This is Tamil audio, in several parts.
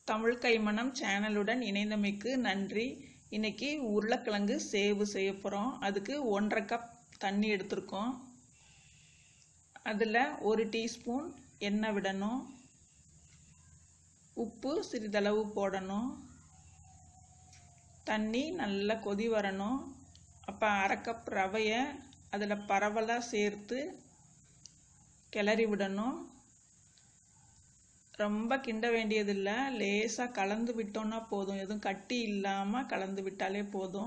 தமிழ் கைமணம் சேனலுடன் இணைந்தமைக்கு நன்றி இன்னைக்கு உருளைக்கிழங்கு சேவு செய்ய போகிறோம் அதுக்கு ஒன்றரை கப் தண்ணி எடுத்திருக்கோம் அதில் ஒரு டீஸ்பூன் எண்ணெய் விடணும் உப்பு சிறிதளவு போடணும் தண்ணி நல்லா கொதி வரணும் அப்போ அரை கப் ரவையை அதில் பரவலாக சேர்த்து கிளறி விடணும் ரொம்ப கிண்ட வேண்டியதில்லை லேசாக கலந்து விட்டோன்னா போதும் எதுவும் கட்டி இல்லாமல் கலந்து விட்டாலே போதும்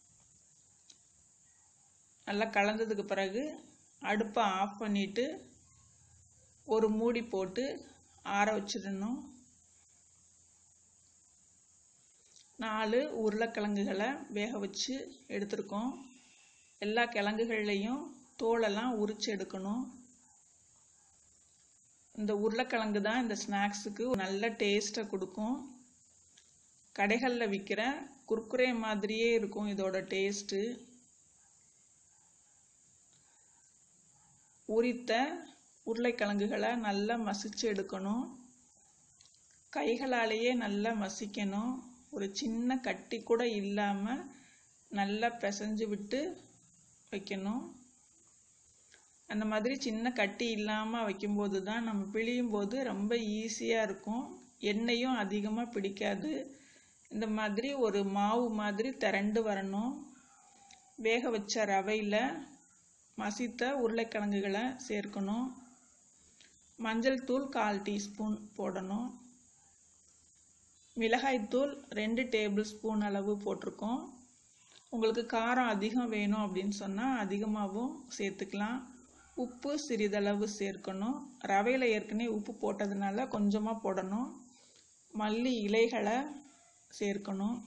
நல்லா கலந்ததுக்கு பிறகு அடுப்பை ஆஃப் பண்ணிவிட்டு ஒரு மூடி போட்டு ஆற வச்சிடணும் நாலு உருளைக்கிழங்குகளை வேக வச்சு எடுத்திருக்கோம் எல்லா கிழங்குகள்லையும் தோலெல்லாம் உரிச்சு எடுக்கணும் இந்த உருளைக்கிழங்கு தான் இந்த ஸ்நாக்ஸுக்கு நல்ல டேஸ்ட்டை கொடுக்கும் கடைகளில் விற்கிற குர்குரே மாதிரியே இருக்கும் இதோட டேஸ்ட்டு உரித்த உருளைக்கிழங்குகளை நல்லா மசிச்சு எடுக்கணும் கைகளாலேயே நல்லா மசிக்கணும் ஒரு சின்ன கட்டி கூட இல்லாமல் நல்லா பிசைஞ்சு விட்டு வைக்கணும் அந்த மாதிரி சின்ன கட்டி இல்லாமல் வைக்கும்போது தான் நம்ம பிழியும் போது ரொம்ப ஈஸியாக இருக்கும் எண்ணெயும் அதிகமாக பிடிக்காது இந்த மாதிரி ஒரு மாவு மாதிரி திரண்டு வரணும் வேக வச்ச ரவையில் மசித்த உருளைக்கிழங்குகளை சேர்க்கணும் மஞ்சள் தூள் கால் டீஸ்பூன் போடணும் மிளகாய்த்தூள் ரெண்டு டேபிள் ஸ்பூன் அளவு போட்டிருக்கோம் உங்களுக்கு காரம் அதிகம் வேணும் அப்படின்னு சொன்னால் அதிகமாகவும் சேர்த்துக்கலாம் உப்பு சிறிதளவு சேர்க்கணும் ரவையில் ஏற்கனவே உப்பு போட்டதுனால கொஞ்சமாக போடணும் மல்லி இலைகளை சேர்க்கணும்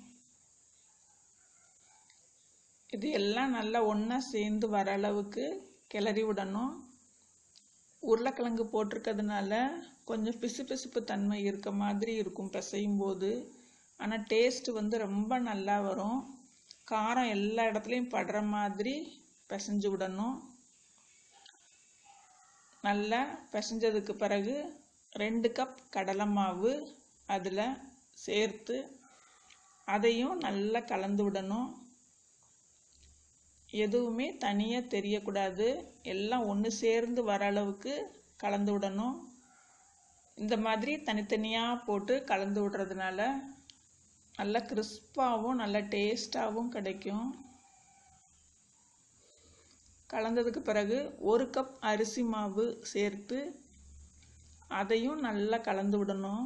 இது எல்லாம் நல்லா ஒன்றா சேர்ந்து வர அளவுக்கு கிளறி விடணும் உருளைக்கிழங்கு போட்டிருக்கிறதுனால கொஞ்சம் பிசு பிசுப்பு தன்மை இருக்க மாதிரி இருக்கும் பிசையும் போது ஆனால் டேஸ்ட் வந்து ரொம்ப நல்லா வரும் காரம் எல்லா இடத்துலையும் படுற மாதிரி பிசைஞ்சு விடணும் நல்லா பிசைஞ்சதுக்கு பிறகு ரெண்டு கப் கடலை மாவு அதில் சேர்த்து அதையும் நல்லா கலந்து விடணும் எதுவுமே தனியாக தெரியக்கூடாது எல்லாம் ஒன்று சேர்ந்து வர அளவுக்கு கலந்து விடணும் இந்த மாதிரி தனித்தனியாக போட்டு கலந்து விடுறதுனால நல்லா கிறிஸ்பாகவும் நல்ல டேஸ்டாகவும் கிடைக்கும் கலந்ததுக்கு பிறகு ஒரு கப் அரிசி மாவு சேர்த்து அதையும் நல்லா கலந்து விடணும்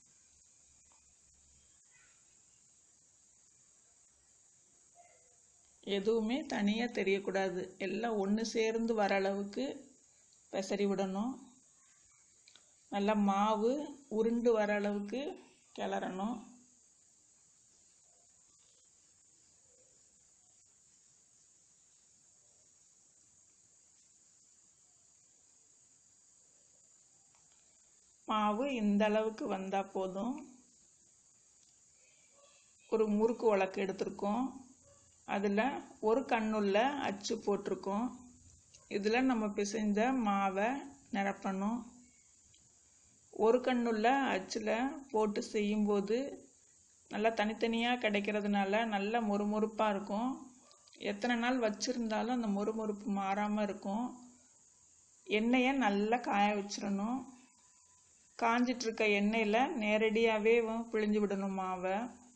எதுவுமே தனியாக தெரியக்கூடாது எல்லாம் ஒன்று சேர்ந்து வர அளவுக்கு பெசரி விடணும் நல்லா மாவு உருண்டு வர அளவுக்கு கிளறணும் மாவு இந்த அளவுக்கு வந்தால் போதும் ஒரு முறுக்கு உலக்கு எடுத்திருக்கோம் அதில் ஒரு கண்ணுள்ள அச்சு போட்டிருக்கோம் இதில் நம்ம பிசைஞ்ச மாவை நிரப்பணும் ஒரு கண்ணுள்ள அச்சில் போட்டு செய்யும்போது நல்லா தனித்தனியாக கிடைக்கிறதுனால நல்லா மொறுமொறுப்பாக இருக்கும் எத்தனை நாள் வச்சுருந்தாலும் அந்த மொறுமொறுப்பு மாறாமல் இருக்கும் எண்ணெயை நல்லா காய வச்சிடணும் காஞ்சிட்ருக்க எண்ணெயில் நேரடியாகவே பிழிஞ்சு விடணும் மாவை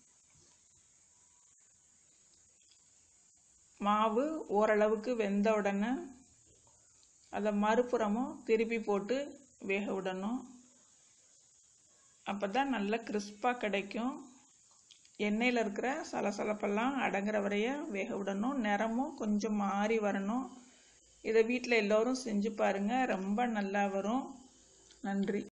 மாவு ஓரளவுக்கு வெந்த உடனே அதை மறுபுறமும் திருப்பி போட்டு வேக விடணும் அப்போ தான் நல்லா கிறிஸ்பாக கிடைக்கும் எண்ணெயில் இருக்கிற சலசலப்பெல்லாம் அடங்குற வரைய வேக விடணும் நிறமும் கொஞ்சம் மாறி வரணும் இதை வீட்டில் எல்லோரும் செஞ்சு பாருங்கள் ரொம்ப நல்லா வரும் நன்றி